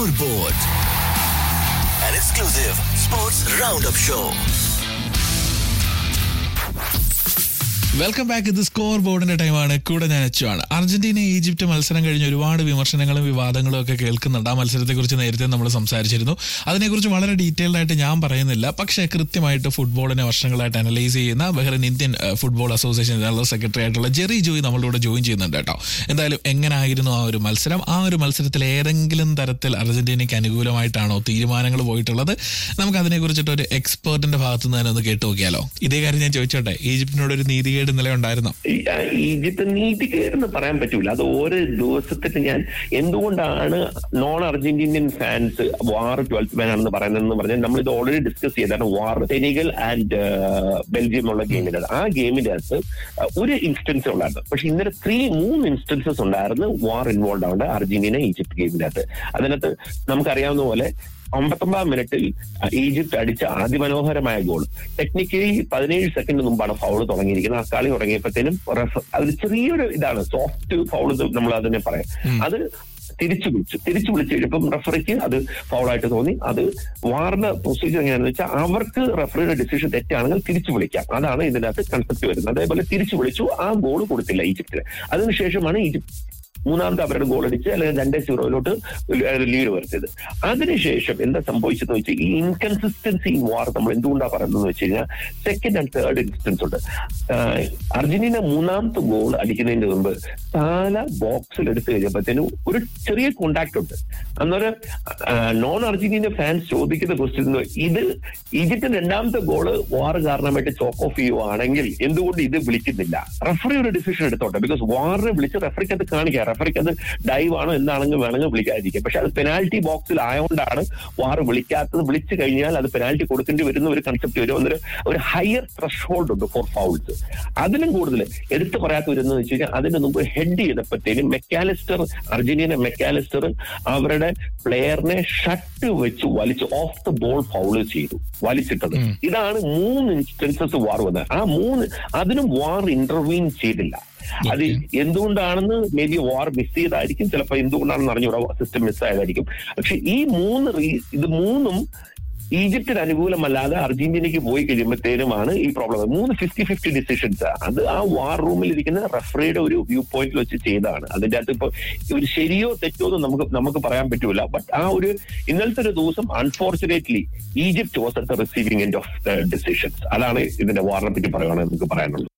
Scoreboard, an exclusive sports roundup show. Welcome back ഇത് score ബോർഡിന്റെ ടൈമാണ് കൂടെ ഞാൻ അച്ചു ആണ് അർജന്റീന ഈജിപ്റ്റ് മത്സരം കഴിഞ്ഞ് ഒരുപാട് വിമർശനങ്ങളും വിവാദങ്ങളും ഒക്കെ കേൾക്കുന്നുണ്ട് ആ മത്സരത്തെക്കുറിച്ച് നേരത്തെ നമ്മൾ സംസാരിച്ചിരുന്നു അതിനെക്കുറിച്ച് വളരെ ഡീറ്റെയിൽഡ് ആയിട്ട് ഞാൻ പറയുന്നില്ല പക്ഷേ കൃത്യമായിട്ട് ഫുട്ബോളിനെ വർഷങ്ങളായിട്ട് അനലൈസ് ചെയ്യുന്ന Bahrain Indian uh, football association general secretary ആയിട്ടുള്ള ജെറി ജോയി നമ്മളുടെ കൂടെ ജോയിൻ ചെയ്യുന്നുണ്ട് കേട്ടോ എന്തായാലും എങ്ങനായിരുന്നു ആ ഒരു മത്സരം ആ ഒരു മത്സരത്തിൽ ഏതെങ്കിലും തരത്തിൽ അർജന്റീനയ്ക്ക് അനുകൂലമായിട്ടാണോ തീരുമാനങ്ങൾ പോയിട്ടുള്ളത് നമുക്ക് അതിനെക്കുറിച്ചിട്ട് ഒരു എക്സ്പേർട്ടിന്റെ ഭാഗത്ത് നിന്ന് തന്നെ ഒന്ന് കേട്ടു നോക്കിയാലോ ഇതേ കാര്യം ഞാൻ ചോദിച്ചോട്ടെ ഈജിപ്തിനോട് ഒരു നീതികേട് ഇന്നലെ ഉണ്ടായിരുന്നോ ഈ- ആ, ഈജിപ്ത് നീതികേടെന്ന് പറയാൻ പറ്റൂല അത് ഓരോ ദിവസത്തിന് ഞാൻ എന്തുകൊണ്ടാണ് non Argentinian fans VAR twelfth man ആണെന്ന് പറയുന്നതെന്ന് പറഞ്ഞാൽ നമ്മൾ ഇത് ഓൾറെഡി ഡിസ്കസ് ചെയ്താണ് വാർ സെനിഗൽ ആൻഡ് ബെൽജിയം ഉള്ള ഗെയിമിന്റെ ആ ഗെയിമിന്റെ അകത്ത് ഒരു ഇൻസ്റ്റൻസ് ഉണ്ടായിരുന്നു പക്ഷെ ഇന്നലെ ത്രീ മൂന്ന് ഇൻസ്റ്റൻസസ് ഉണ്ടായിരുന്നു വാർ ഇൻവോൾവ് ആവേണ്ട അർജന്റീന ഈജിപ്ത് ഗെയിമിന്റെ അകത്ത് അതിനകത്ത് നമുക്കറിയാവുന്ന പോലെ ഒമ്പത്തൊമ്പതാം മിനിറ്റിൽ ഈജിപ്ത് അടിച്ച അതിമനോഹരമായ ഗോൾ ടെക്നിക്കലി പതിനേഴ് സെക്കൻഡ് മുമ്പാണ് ഫൗൾ തുടങ്ങിയിരിക്കുന്നത് ആ കളി തുടങ്ങിയപ്പോഴത്തേനും റെഫ് അത് ചെറിയൊരു ഇതാണ് സോഫ്റ്റ് ഫൗൾ നമ്മൾ അതിനെ പറയാം അത് തിരിച്ചു വിളിച്ചു തിരിച്ചു വിളിച്ചു കഴിഞ്ഞപ്പം റഫറിക്ക് അത് ഫൗളായിട്ട് തോന്നി അത് വാറിന്റെ പ്രൊസീജിയർ എങ്ങനെയാണെന്ന് വെച്ചാൽ അവർക്ക് റഫറിയുടെ ഡിസിഷൻ തെറ്റാണെങ്കിൽ തിരിച്ചു വിളിക്കാം അതാണ് ഇതിനകത്ത് കൺസെപ്റ്റ് വരുന്നത് അതേപോലെ തിരിച്ചു വിളിച്ചു ആ ഗോൾ കൊടുത്തില്ല ഈജിപ്തിന് അതിനുശേഷമാണ് ഈജിപ്ത് മൂന്നാമത്തെ അവരുടെ ഗോൾ അടിച്ച് അല്ലെങ്കിൽ രണ്ടേ സീറോയിലോട്ട് ലീഡ് വരുത്തിയത് അതിനുശേഷം എന്താ സംഭവിച്ചതെന്ന് വെച്ചാൽ ഈ ഇൻകൺസിസ്റ്റൻസി ഇൻ വാർ നമ്മൾ എന്തുകൊണ്ടാണ് പറയുന്നത് വെച്ച് കഴിഞ്ഞാൽ സെക്കൻഡ് ആൻഡ് തേർഡ് ഇൻസ്റ്റൻസ് ഉണ്ട് ആഹ് അർജന്റീന മൂന്നാമത്തെ ഗോൾ അടിക്കുന്നതിന് മുമ്പ് താല ബോക്സിൽ എടുത്തു കഴിഞ്ഞപ്പോഴത്തേനും ഒരു ചെറിയ കോണ്ടാക്ട് ഉണ്ട് അന്നേരം നോൺ അർജന്റീന ഫാൻസ് ചോദിക്കുന്ന ക്വസ്റ്റ്യൻ ഇത് ഈജിപ്തിന്റെ രണ്ടാമത്തെ ഗോള് വാർ കാരണമായിട്ട് ചോക്ക് ഓഫ് ചെയ്യുവാണെങ്കിൽ എന്തുകൊണ്ട് ഇത് വിളിക്കുന്നില്ല റഫറി ഒരു ഡിസിഷൻ എടുത്തോട്ടെ ബിക്കോസ് വാറിനെ വിളിച്ച് റഫറിക്ക് അത് കാണിക്കാം റഫറിക്ക് അത് ഡൈവ് ആണോ എന്താണെങ്കിൽ വേണമെങ്കിൽ വിളിക്കാതിരിക്കാം പക്ഷെ അത് പെനാൽറ്റി ബോക്സിൽ ആയതുകൊണ്ടാണ് വാർ വിളിക്കാത്തത് വിളിച്ചു കഴിഞ്ഞാൽ അത് പെനാൽറ്റി കൊടുക്കേണ്ടി വരുന്ന ഒരു കൺസെപ്റ്റ് വരും അന്നേരം ഒരു ഹയർ ത്രഷ് ഹോൾഡ് ഉണ്ട് ഫോർ ഫൗൾസ് അതിലും കൂടുതൽ എടുത്തു പറയാത്ത വരുന്നത് വെച്ച് കഴിഞ്ഞാൽ അതിന് മുമ്പ് ഹെഡ് ചെയ്തപ്പോഴത്തേനും മെക്കാലിസ്റ്റർ അർജന്റീന മെക്കാലിസ്റ്റർ അവരുടെ പ്ലെയറിനെ ഷട്ട് വെച്ച് വലിച്ച് ഓഫ് ദ ബോൾ ഫൗള് ചെയ്തു വലിച്ചിട്ടത് ഇതാണ് മൂന്ന് ഇൻസ്റ്റൻസസ് വാർ വന്നത് ആ മൂന്ന് അതിനും വാർ ഇന്റർവീൻ ചെയ്തില്ല അത് എന്തുകൊണ്ടാണെന്ന് മേ ബി വാർ മിസ് ചെയ്തായിരിക്കും ചിലപ്പോൾ എന്തുകൊണ്ടാണെന്ന് അറിഞ്ഞൂടാ സിസ്റ്റം മിസ് ആയതായിരിക്കും പക്ഷെ ഈ മൂന്ന് റീ- ഇത് മൂന്നും ഈജിപ്തിന് അനുകൂലമല്ലാതെ അർജന്റീനയ്ക്ക് പോയി കഴിയുമ്പോഴത്തേനുമാണ് ഈ പ്രോബ്ലം മൂന്ന് ഫിഫ്റ്റി ഫിഫ്റ്റി ഡിസിഷൻസ് അത് ആ വാർ റൂമിൽ ഇരിക്കുന്ന റഫറിയുടെ ഒരു വ്യൂ പോയിന്റിൽ വെച്ച് ചെയ്തതാണ് അതിന്റെ അകത്ത് ഇപ്പൊ ഒരു ശരിയോ തെറ്റോ എന്ന് നമുക്ക് നമുക്ക് പറയാൻ പറ്റൂല ബട്ട് ആ ഒരു ഇന്നലത്തെ ഒരു ദിവസം unfortunately Egypt was at the receiving end of the decisions അതാണ് ഇതിന്റെ വാറിനെ പറ്റി പറയുകയാണെങ്കിൽ നമുക്ക് പറയാനുള്ളത്